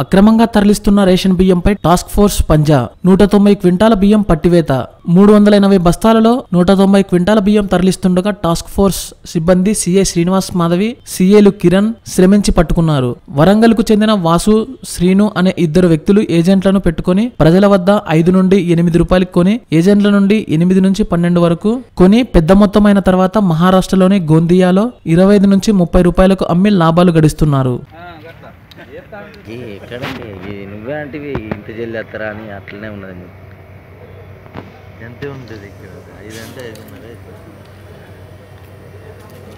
అక్రమంగా తరలిస్తున్న రేషన్ బియ్యంపై టాస్క్ ఫోర్స్ పంజా నూట తొంభై క్వింటాల బియ్యం పట్టివేత మూడు వందల ఎనభై బస్తాలలో నూట తొంభై క్వింటాల బియ్యం తరలిస్తుండగా టాస్క్ ఫోర్స్ సిబ్బంది సిఐ శ్రీనివాస్ మాధవి సిఏలు కిరణ్ శ్రమించి పట్టుకున్నారు వరంగల్ కు చెందిన వాసు శ్రీను అనే ఇద్దరు వ్యక్తులు ఏజెంట్లను పెట్టుకొని ప్రజల వద్ద ఐదు నుండి ఎనిమిది రూపాయలకు కొని ఏజెంట్ల నుండి ఎనిమిది నుంచి పన్నెండు వరకు కొని పెద్ద మొత్తమైన తర్వాత మహారాష్ట్రలోని గోందియాలో ఇరవై ఐదు నుంచి ముప్పై రూపాయలకు అమ్మి లాభాలు గడిస్తున్నారు ఏ ఎక్కడండి ఇది నువ్వే అంటే ఇంత జల్లేస్తారా అని అట్లనే ఉన్నది నీకు ఎంతే ఉంటుంది ఇక్కడ ఐదు అంటే ఐదున్నర అవుతుంది